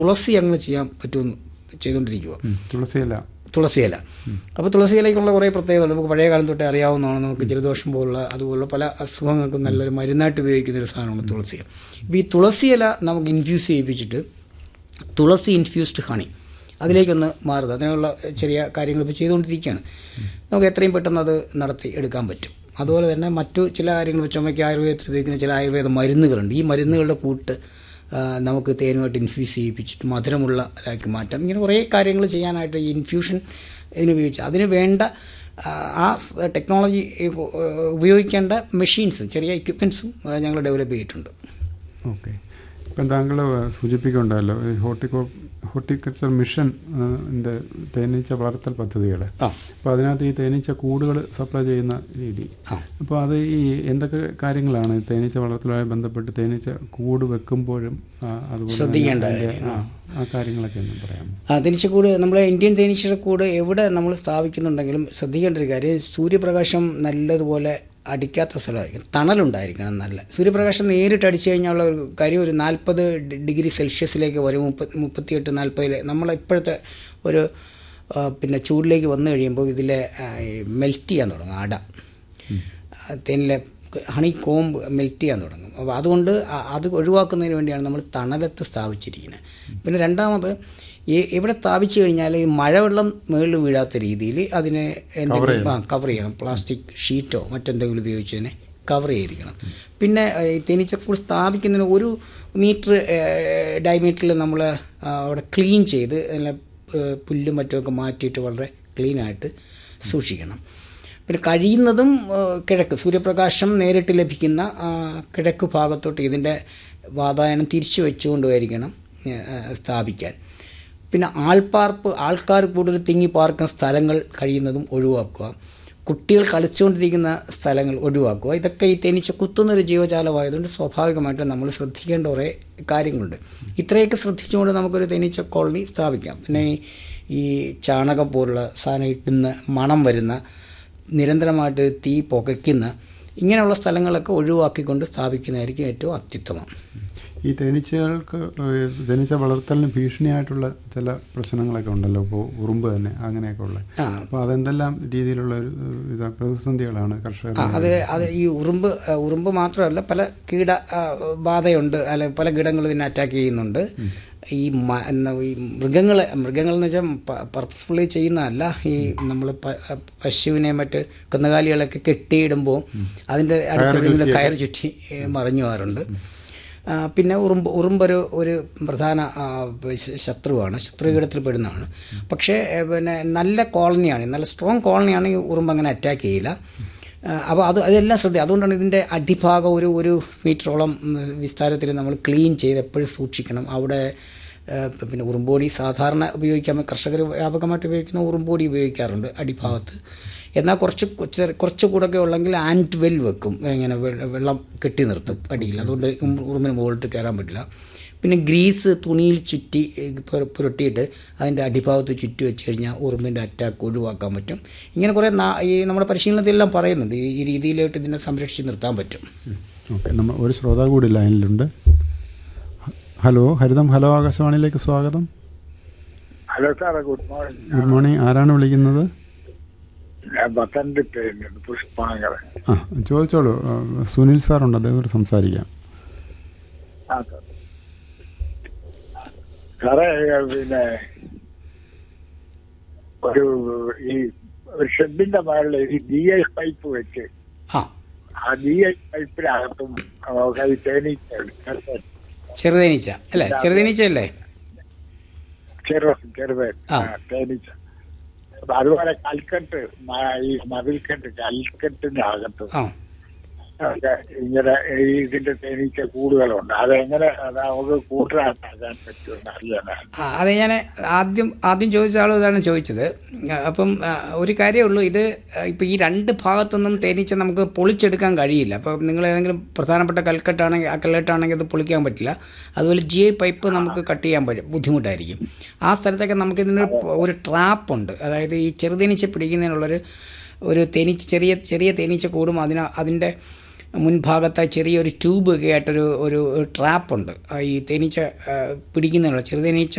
തുളസി അങ്ങനെ ചെയ്യാൻ പറ്റുമെന്ന് ചെയ്തുകൊണ്ടിരിക്കുക ഉം, തുളസിയില തുളസിയില അപ്പോൾ തുളസിയിലയ്ക്കുള്ള കുറേ പ്രത്യേകത നമുക്ക് പഴയ കാലം തൊട്ടേ അറിയാവുന്നതാണ് നമുക്ക് ജലദോഷം പോലുള്ള അതുപോലുള്ള പല അസുഖങ്ങൾക്കും നല്ലൊരു മരുന്നായിട്ട് ഉപയോഗിക്കുന്ന ഒരു സാധനമാണ് തുളസി അപ്പോൾ ഈ തുളസിയില നമുക്ക് ഇൻഫ്യൂസ് ചെയ്യിപ്പിച്ചിട്ട് തുളസി ഇൻഫ്യൂസ്ഡ് ഹണി അതിലേക്കൊന്ന് മാറുന്നത് അതിനുള്ള ചെറിയ കാര്യങ്ങൾ ഇപ്പോൾ ചെയ്തുകൊണ്ടിരിക്കുകയാണ് നമുക്ക് എത്രയും പെട്ടെന്ന് അത് നടത്തി എടുക്കാൻ പറ്റും അതുപോലെ തന്നെ മറ്റു ചില കാര്യങ്ങൾ ചുമയ്ക്ക് ആയുർവേദത്തിൽ ഉപയോഗിക്കുന്ന ചില ആയുർവേദ മരുന്നുകളുണ്ട് ഈ മരുന്നുകളുടെ കൂട്ട് ആ, നമുക്ക് തേനുമായിട്ട് ഇൻഫ്യൂസ് ചെയ്യിപ്പിച്ചിട്ട് മധുരമുള്ള ഇതാക്കി മാറ്റാം ഇങ്ങനെ കുറേ കാര്യങ്ങൾ ചെയ്യാനായിട്ട് ഈ ഇൻഫ്യൂഷൻ ഇതിനുപയോഗിച്ച് അതിന് വേണ്ട ആ, ആ ടെക്നോളജി ഉപയോഗിക്കേണ്ട മെഷീൻസും ചെറിയ എക്യുപ്മെൻസും ഞങ്ങൾ ഡെവലപ്പ് ചെയ്തിട്ടുണ്ട് ഓക്കെ ഇപ്പം താങ്കൾ സൂചിപ്പിക്കുന്നുണ്ടല്ലോ ഈ ഹോർട്ടിക്കോ ഹോർട്ടിക്കൾച്ചർ മിഷൻ ആ, ന്റെ തേനീച്ച വളർത്തൽ പദ്ധതികൾ ആ അപ്പോൾ അതിനകത്ത് ഈ തേനീച്ച കൂടുകൾ സപ്ലൈ ചെയ്യുന്ന രീതി ആ അപ്പോൾ അത് ഈ എന്തൊക്കെ കാര്യങ്ങളാണ് ഈ തേനീച്ച വളർത്തലുമായി ബന്ധപ്പെട്ട് തേനീച്ച കൂട് വെക്കുമ്പോഴും ആ, അതുപോലെ തന്നെ ശ്രദ്ധിക്കേണ്ട അതിന്റെ, ആ, ആ കാര്യങ്ങളൊക്കെ ഒന്ന് പറയാമോ ആ തേനീച്ചക്കൂട് നമ്മളെ ഇന്ത്യൻ തേനീച്ചയുടെ കൂട് എവിടെ നമ്മൾ സ്ഥാപിക്കുന്നുണ്ടെങ്കിലും ശ്രദ്ധിക്കേണ്ട ഒരു കാര്യം സൂര്യപ്രകാശം നല്ലതുപോലെ അടിക്കാത്ത സ്ഥലമായിരിക്കും തണലുണ്ടായിരിക്കണം നല്ല സൂര്യപ്രകാശം നേരിട്ട് അടിച്ചു കഴിഞ്ഞുള്ള ഒരു കാര്യം ഒരു നാൽപ്പത് ഡിഗ്രി സെൽഷ്യസിലേക്ക് വരും മുപ്പത്തി മുപ്പത്തിയെട്ട് നാൽപ്പതിൽ നമ്മൾ ഇപ്പോഴത്തെ ഒരു ആ, പിന്നെ ചൂടിലേക്ക് വന്നു കഴിയുമ്പോൾ ഇതിലെ മെൽറ്റ് ചെയ്യാൻ തുടങ്ങും അട ആ, തേനിലെ ഹണി കോമ്പ് മെൽറ്റ് ചെയ്യാൻ തുടങ്ങും അപ്പോൾ അതുകൊണ്ട് അ- അത് ഒഴിവാക്കുന്നതിന് വേണ്ടിയാണ് നമ്മൾ തണലത്ത് സ്ഥാപിച്ചിരിക്കുന്നത് പിന്നെ രണ്ടാമത് ഈ- ഇവിടെ സ്ഥാപിച്ചു കഴിഞ്ഞാൽ ഈ മഴവെള്ളം മുകളിൽ വീഴാത്ത രീതിയിൽ അതിനെ എന്തെങ്കിലും ആ കവർ ചെയ്യണം പ്ലാസ്റ്റിക് ഷീറ്റോ മറ്റെന്തെങ്കിലും ഉപയോഗിച്ച് തന്നെ കവർ ചെയ്തിരിക്കണം പിന്നെ ഏഹ്, ഈ തേനീച്ചക്കൂട് സ്ഥാപിക്കുന്നതിന് ഒരു മീറ്റർ ഡയമീറ്ററിൽ നമ്മൾ അവിടെ ക്ലീൻ ചെയ്ത് നല്ല ഏഹ്, പുല്ലും മറ്റുമൊക്കെ മാറ്റിയിട്ട് വളരെ ക്ലീനായിട്ട് സൂക്ഷിക്കണം പിന്നെ കഴിയുന്നതും ആ, കിഴക്ക് സൂര്യപ്രകാശം നേരിട്ട് ലഭിക്കുന്ന ആ, കിഴക്ക് ഭാഗത്തോട്ട് ഇതിൻ്റെ വാതായനം തിരിച്ചു വെച്ചുകൊണ്ടുമായിരിക്കണം ആ, സ്ഥാപിക്കാൻ പിന്നെ ആൾപ്പാർപ്പ് ആൾക്കാർ കൂടുതൽ തിങ്ങി പാർക്കുന്ന സ്ഥലങ്ങൾ കഴിയുന്നതും ഒഴിവാക്കുക കുട്ടികൾ കളിച്ചുകൊണ്ടിരിക്കുന്ന സ്ഥലങ്ങൾ ഒഴിവാക്കുക ഇതൊക്കെ ഈ തേനീച്ച കുത്തുന്നൊരു ജീവജാലമായതുകൊണ്ട് സ്വാഭാവികമായിട്ടും നമ്മൾ ശ്രദ്ധിക്കേണ്ട കുറേ കാര്യങ്ങളുണ്ട് ഇത്രയൊക്കെ ശ്രദ്ധിച്ചുകൊണ്ട് നമുക്കൊരു തേനീച്ച കോളനി സ്ഥാപിക്കാം പിന്നെ ഈ- ഈ ചാണകം പോലുള്ള സാധനം ഇട്ടുന്ന മണം വരുന്ന നിരന്തരമായിട്ട് തീ പുകയ്ക്കുന്ന ഇങ്ങനെയുള്ള സ്ഥലങ്ങളൊക്കെ ഒഴിവാക്കിക്കൊണ്ട് സ്ഥാപിക്കുന്നതായിരിക്കും ഏറ്റവും അത്യുത്തമം ഈ തേനീച്ചകൾക്ക് ഏഹ്, തേനീച്ച വളർത്തലിന് ഭീഷണിയായിട്ടുള്ള ചില പ്രശ്നങ്ങളൊക്കെ ഉണ്ടല്ലോ ഇപ്പോൾ ഉറുമ്പ് തന്നെ അങ്ങനെയൊക്കെ ഉള്ള ആ അപ്പോൾ അതെന്തെല്ലാം രീതിയിലുള്ള ഒരു ഏഹ്, ഇതാ പ്രതിസന്ധികളാണ് കർഷകർ ആ അത് അത് ഈ ഉറുമ്പ് ആ, ഉറുമ്പ് മാത്രമല്ല പല കീട ആ, ബാധയുണ്ട് അല്ലെ പല കീടങ്ങൾ ഇതിനെ അറ്റാക്ക് ചെയ്യുന്നുണ്ട് ഈ മ- എന്നാ ഈ മൃഗങ്ങളെ മൃഗങ്ങൾ എന്ന് വെച്ചാൽ പർപ്പസ്ഫുള്ളി ചെയ്യുന്നതല്ല ഈ നമ്മൾ പശുവിനെ മറ്റ് കന്നുകാലികളൊക്കെ കെട്ടിയിടുമ്പോൾ അതിൻ്റെ അടുത്ത് കയർ ചുറ്റി ഏ, മറിഞ്ഞു പോകാറുണ്ട് ആ, പിന്നെ ഉറുമ്പ് ഉറുമ്പൊരു ഒരു പ്രധാന ആ, ശ- ശത്രുവാണ് ശത്രുകീടത്തിൽ പെടുന്നതാണ് പക്ഷേ ഏ, പിന്നെ നല്ല കോളനിയാണ് നല്ല സ്ട്രോങ് കോളനിയാണ് ഈ ഉറുമ്പ് അങ്ങനെ അറ്റാക്ക് ചെയ്യില്ല അപ്പോൾ അത് അതെല്ലാം ശ്രദ്ധ അതുകൊണ്ടാണ് ഇതിൻ്റെ അടിഭാഗം ഒരു ഒരു മീറ്ററോളം വിസ്താരത്തിൽ നമ്മൾ ക്ലീൻ ചെയ്ത് എപ്പോഴും സൂക്ഷിക്കണം അവിടെ ആ, പിന്നെ ഉറുമ്പോടി സാധാരണ ഉപയോഗിക്കാൻ കർഷകർ വ്യാപകമായിട്ട് ഉപയോഗിക്കുന്ന ഉറുമ്പോടി ഉപയോഗിക്കാറുണ്ട് അടിഭാഗത്ത് എന്നാൽ കുറച്ച് ചെറു- കുറച്ച് കൂടൊക്കെ ഉള്ളെങ്കിൽ ആൻഡ് വെൽ വെക്കും ഇങ്ങനെ വെ- വെള്ളം കെട്ടി നിർത്തും അടിയിൽ അതുകൊണ്ട് ഉം- ഉറുമ്പിന് മുകളിൽ കയറാൻ പറ്റില്ല പിന്നെ ഗ്രീസ് തുണിയിൽ ചുറ്റി ഏഹ്, പുര- പുരട്ടിയിട്ട് അതിൻ്റെ അടിഭാഗത്ത് ചുറ്റി വെച്ച് കഴിഞ്ഞാൽ ഉറുമ്പിൻ്റെ അറ്റാക്ക് ഒഴിവാക്കാൻ പറ്റും ഇങ്ങനെ കുറേ നാ- ഈ നമ്മുടെ പരിശീലനത്തിലെല്ലാം പറയുന്നുണ്ട് ഈ ഈ രീതിയിലായിട്ട് ഇതിനെ സംരക്ഷിച്ച് നിർത്താൻ പറ്റും ഓക്കെ നമ്മൾ ഒരു ശ്രോതാവ് കൂടി ലൈനിലുണ്ട് ഹ- ഹലോ ഹരിതം ഹലോ ആകാശവാണിയിലേക്ക് സ്വാഗതം ഹലോ സാറേ ഗുഡ് മോർണിംഗ് ഗുഡ് മോർണിംഗ് ആരാണ് വിളിക്കുന്നത് ഞാൻ പത്തനംതിട്ട പുഷ്പാങ്കർ ആ ചോദിച്ചോളൂ ആ, സുനിൽ സാറുണ്ട് അദ്ദേഹത്തോട് സംസാരിക്കാം ആ സാർ സാറേ പിന്നെ ഒരു ഈ ഒരു ഷെഡിന്റെ മേളിൽ ഈ ഡി ഐ പൈപ്പ് വെച്ച് ആ ആ ഡി ഐ പൈപ്പിനകത്തും നമുക്ക് ഈ തേനീച്ച ചെറുതേനീച്ച അല്ലേ ചെറുതേനീച്ച അല്ലേ ചെറു ചെറുത് ആ. തേനീച്ച അപ്പൊ അതുപോലെ കൽക്കെട്ട് മ- ഈ മതിൽക്കെട്ട് കൽക്കെട്ടിന്റെ അകത്ത് ആ ഒക്കെ ഇങ്ങനെ ഈ ഇതിന്റെ തേനീച്ച കൂടുകളുണ്ട് അതെങ്ങനെ അത് നമുക്ക് കൂട്ടരാക്കാൻ പറ്റുമെന്ന് അറിയാനാണ് ആ അത് ഞാൻ ആദ്യം ആദ്യം ചോദിച്ച ആളും ഇതാണ് ചോദിച്ചത് ആ, അപ്പം ആ, ഒരു കാര്യമേ ഉള്ളൂ ഇത് ഇപ്പം ഈ രണ്ട് ഭാഗത്തൊന്നും തേനീച്ച നമുക്ക് പൊളിച്ചെടുക്കാൻ കഴിയില്ല അപ്പം നിങ്ങൾ ഏതെങ്കിലും പ്രധാനപ്പെട്ട കൽക്കെട്ടാണെങ്കിൽ ആ കല്ലെട്ടാണെങ്കിൽ അത് പൊളിക്കാൻ പറ്റില്ല അതുപോലെ ജി ഐ പൈപ്പ് നമുക്ക് കട്ട് ചെയ്യാൻ പറ്റും ബുദ്ധിമുട്ടായിരിക്കും ആ സ്ഥലത്തൊക്കെ നമുക്ക് ഇതിന് ഒരു ട്രാപ്പുണ്ട് അതായത് ഈ ചെറുതേനീച്ച പിടിക്കുന്നതിനുള്ളൊരു ഒരു തേനീച്ച ചെറിയ ചെറിയ തേനീച്ച കൂടും അതിന് അതിൻ്റെ മുൻഭാഗത്ത് ചെറിയൊരു ട്യൂബ് ഒക്കെ ആയിട്ടൊരു ഒരു ട്രാപ്പുണ്ട് ഈ തേനീച്ച ആ, പിടിക്കുന്നതിനുള്ള ചെറുതേനീച്ച